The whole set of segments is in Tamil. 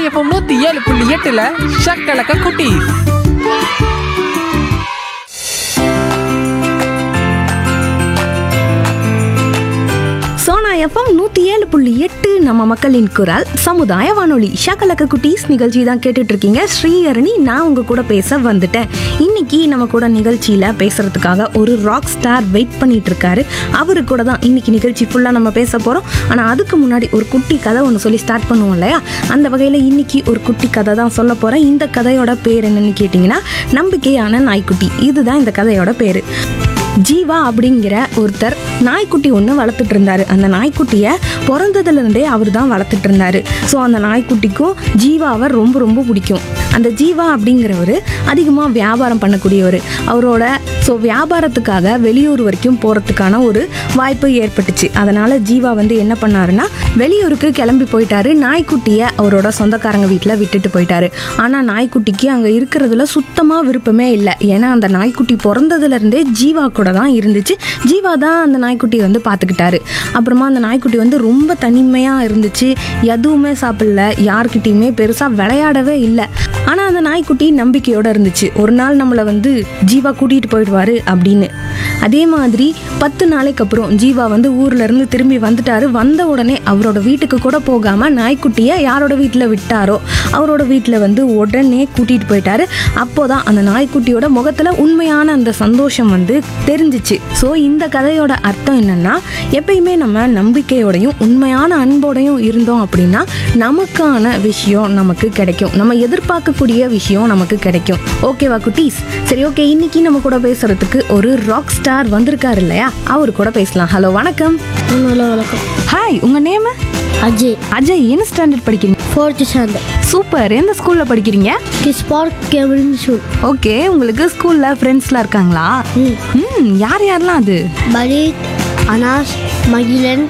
எஃப்எம் நூத்தி ஏழு புள்ளி எட்டுல ஷக்கலக்க குட்டி சோனா எஃப்எம் நூற்றி ஏழு புள்ளி எட்டு நம்ம மக்களின் குரல் சமுதாய வானொலி ஷாக்கலக்க குட்டீஸ் நிகழ்ச்சி தான் கேட்டுட்டு இருக்கீங்க ஸ்ரீஹரணி நான் உங்க கூட பேச வந்துட்டேன் இன்னைக்கு நம்ம கூட நிகழ்ச்சியில் பேசுறதுக்காக ஒரு ராக் ஸ்டார் வெயிட் பண்ணிட்டு இருக்காரு அவரு கூட தான் இன்னைக்கு நிகழ்ச்சி ஃபுல்லாக நம்ம பேச போகிறோம் ஆனால் அதுக்கு முன்னாடி ஒரு குட்டி கதை ஒன்று சொல்லி ஸ்டார்ட் பண்ணுவோம் இல்லையா அந்த வகையில் இன்னைக்கு ஒரு குட்டி கதை தான் சொல்ல போகிறேன் இந்த கதையோட பேர் என்னன்னு கேட்டிங்கன்னா நம்பிக்கையான நாய்க்குட்டி இதுதான் இந்த கதையோட பேர் ஜீவா அப்படிங்கிற ஒருத்தர் நாய்க்குட்டி ஒன்று வளர்த்துட்டு இருந்தாரு அந்த நாய்க்குட்டியை பிறந்ததுலேருந்தே அவர் தான் வளர்த்துட்டு இருந்தாரு ஸோ அந்த நாய்க்குட்டிக்கும் ஜீவாவை ரொம்ப ரொம்ப பிடிக்கும் அந்த ஜீவா அப்படிங்கிறவர் அதிகமாக வியாபாரம் பண்ணக்கூடியவர் அவரோட ஸோ வியாபாரத்துக்காக வெளியூர் வரைக்கும் போகிறதுக்கான ஒரு வாய்ப்பு ஏற்பட்டுச்சு அதனால் ஜீவா வந்து என்ன பண்ணாருன்னா வெளியூருக்கு கிளம்பி போயிட்டாரு நாய்க்குட்டியை அவரோட சொந்தக்காரங்க வீட்டில் விட்டுட்டு போயிட்டாரு ஆனால் நாய்க்குட்டிக்கு அங்கே இருக்கிறதுல சுத்தமாக விருப்பமே இல்லை ஏன்னா அந்த நாய்க்குட்டி பிறந்ததுலேருந்தே ஜீவா கூட தான் இருந்துச்சு ஜீவா தான் அந்த நாய்க்குட்டியை வந்து பார்த்துக்கிட்டாரு அப்புறமா அந்த நாய்க்குட்டி வந்து ரொம்ப தனிமையாக இருந்துச்சு எதுவுமே சாப்பிடல யார்கிட்டயுமே பெருசாக விளையாடவே இல்லை ஆனால் அந்த நாய்க்குட்டி நம்பிக்கையோடு இருந்துச்சு ஒரு நாள் நம்மளை வந்து ஜீவா கூட்டிகிட்டு போயிடுவாரு அப்படின்னு அதே மாதிரி பத்து நாளைக்கு அப்புறம் ஜீவா வந்து ஊர்ல இருந்து திரும்பி வந்துட்டாரு வந்த உடனே அவரோட வீட்டுக்கு கூட போகாம நாய்க்குட்டியை யாரோட வீட்டில் விட்டாரோ அவரோட வீட்டில் வந்து உடனே கூட்டிட்டு போயிட்டாரு அப்போதான் அந்த நாய்க்குட்டியோட முகத்துல உண்மையான அந்த சந்தோஷம் வந்து தெரிஞ்சிச்சு ஸோ இந்த கதையோட அர்த்தம் என்னன்னா எப்பயுமே நம்ம நம்பிக்கையோடையும் உண்மையான அன்போடையும் இருந்தோம் அப்படின்னா நமக்கான விஷயம் நமக்கு கிடைக்கும் நம்ம எதிர்பார்க்கக்கூடிய விஷயம் நமக்கு கிடைக்கும் ஓகேவா குட்டீஸ் சரி ஓகே இன்னைக்கு நம்ம கூட பேசுறதுக்கு ஒரு ராக் ஸ்டார் வந்திருக்காரு இல்லையா அவர் கூட பேசலாம் ஹலோ வணக்கம் ஹலோ வணக்கம் ஹாய் உங்க நேம் அஜய் அஜய் என்ன ஸ்டாண்டர்ட் படிக்கிறீங்க ஃபோர்த்து ஸ்டாண்டர்ட் சூப்பர் எந்த ஸ்கூல்ல படிக்கிறீங்க கிஸ் பார்க் கேபிள் ஸ்கூல் ஓகே உங்களுக்கு ஸ்கூல்ல ஃப்ரெண்ட்ஸ்லாம் இருக்காங்களா ம் ம் யார் யாரெல்லாம் அது பரீத் அனாஸ் மகிழன்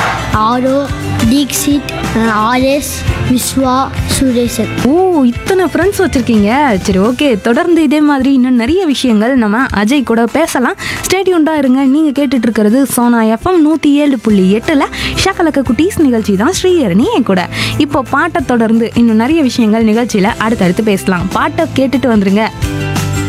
ஆரோ தீக்ஷித் ஆர்எஸ் விஸ்வா சுரேசன் ஓ இத்தனை ஃப்ரெண்ட்ஸ் வச்சிருக்கீங்க சரி ஓகே தொடர்ந்து இதே மாதிரி இன்னும் நிறைய விஷயங்கள் நம்ம அஜய் கூட பேசலாம் ஸ்டேடியூண்டா இருங்க நீங்க கேட்டுட்டு இருக்கிறது சோனா எஃப்எம் நூத்தி ஏழு புள்ளி எட்டுல ஷகலக்க குட்டீஸ் நிகழ்ச்சி தான் ஸ்ரீஹரணி என் கூட இப்போ பாட்டை தொடர்ந்து இன்னும் நிறைய விஷயங்கள் நிகழ்ச்சியில அடுத்தடுத்து பேசலாம் பாட்டை கேட்டுட்டு வந்துருங்க